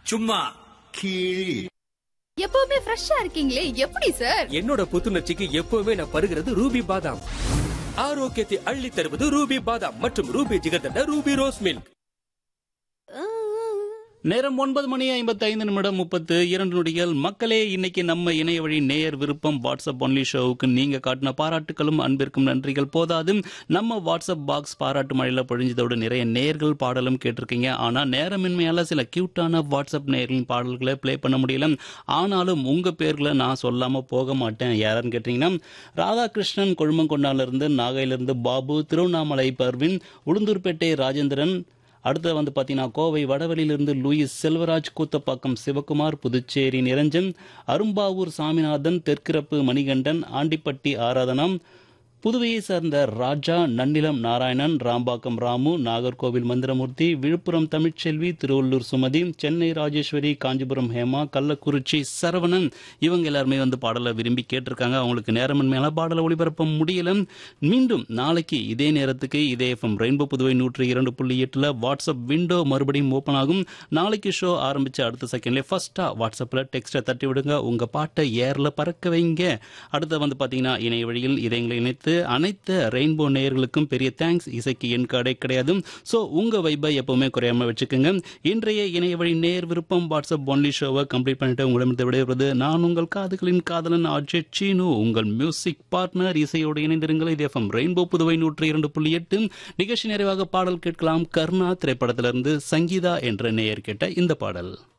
சும்மா கீழ் எப்பவுமே ஃப்ரெஷ்ஷா இருக்கீங்களே எப்படி சார் என்னோட புத்துணர்ச்சிக்கு எப்பவுமே நான் பருகிறது ரூபி பாதாம் ஆரோக்கியத்தை அள்ளி தருவது ரூபி பாதாம் மற்றும் Ruby jigarthanda Ruby rose milk நேரம் ஒன்பது மணி ஐம்பத்தி ஐந்து நிமிடம் முப்பத்து இரண்டு நொடிகள் மக்களே இன்னைக்கு நம்ம இணைய வழி நேயர் விருப்பம் வாட்ஸ்அப் ஒன்லி ஷோவுக்கு நீங்க காட்டின பாராட்டுகளும் அன்பிற்கும் நன்றிகள் போதாது நம்ம வாட்ஸ்அப் பாக்ஸ் பாராட்டு மழையில பொழிஞ்சதோடு நிறைய நேர்கள் பாடலும் கேட்டிருக்கீங்க ஆனா நேரமின்மையால சில கியூட்டான வாட்ஸ்அப் நேயர்களின் பாடல்களை ப்ளே பண்ண முடியல ஆனாலும் உங்க பேர்களை நான் சொல்லாம போக மாட்டேன் யாருன்னு கேட்டீங்கன்னா ராதாகிருஷ்ணன் கொழுமங்கொண்டால இருந்து நாகையிலிருந்து பாபு திருவண்ணாமலை பர்வின் உளுந்தூர்பேட்டை ராஜேந்திரன் அடுத்து வந்து பார்த்தீங்கன்னா கோவை வடவழியிலிருந்து லூயிஸ் செல்வராஜ் கூத்தப்பாக்கம் சிவகுமார் புதுச்சேரி நிரஞ்சன் அரும்பாவூர் சாமிநாதன் தெற்கிரப்பு மணிகண்டன் ஆண்டிப்பட்டி ஆராதனம் புதுவையை சார்ந்த ராஜா நன்னிலம் நாராயணன் ராம்பாக்கம் ராமு நாகர்கோவில் மந்திரமூர்த்தி விழுப்புரம் தமிழ்ச்செல்வி திருவள்ளூர் சுமதி சென்னை ராஜேஸ்வரி காஞ்சிபுரம் ஹேமா கள்ளக்குறிச்சி சரவணன் இவங்க எல்லாருமே வந்து பாடலை விரும்பி கேட்டிருக்காங்க அவங்களுக்கு நேரமின்மையான பாடலை ஒளிபரப்ப முடியல மீண்டும் நாளைக்கு இதே நேரத்துக்கு இதே எஃப்எம் ரெயின்போ புதுவை நூற்றி இரண்டு புள்ளி எட்டுல வாட்ஸ்அப் விண்டோ மறுபடியும் ஓப்பன் ஆகும் நாளைக்கு ஷோ ஆரம்பிச்ச அடுத்த செகண்ட்ல ஃபர்ஸ்டா வாட்ஸ்அப்ல டெக்ஸ்ட்டை தட்டி விடுங்க உங்க பாட்டை ஏர்ல பறக்க வைங்க அடுத்து வந்து பாத்தீங்கன்னா இணைய வழியில் இதயங்களை இணைத்து அனைத்து ரெயின்போ நேயர்களுக்கும் பெரிய தேங்க்ஸ் இசைக்கு என் கடை கிடையாது ஸோ உங்க வைபை எப்பவுமே குறையாம வச்சுக்கோங்க இன்றைய இணைய வழி நேர் விருப்பம் வாட்ஸ்அப் ஒன்லி ஷோவை கம்ப்ளீட் பண்ணிட்டு உங்களிடமிருந்து விடைபெறுவது நான் உங்கள் காதுகளின் காதலன் அஜய் சீனு உங்கள் மியூசிக் பார்ட்னர் இசையோடு இணைந்திருங்கள் இது எஃப்எம் ரெயின்போ புதுவை நூற்றி இரண்டு புள்ளி எட்டு நிகழ்ச்சி நிறைவாக பாடல் கேட்கலாம் கர்ணா திரைப்படத்திலிருந்து சங்கீதா என்ற நேயர் கேட்ட இந்த பாடல்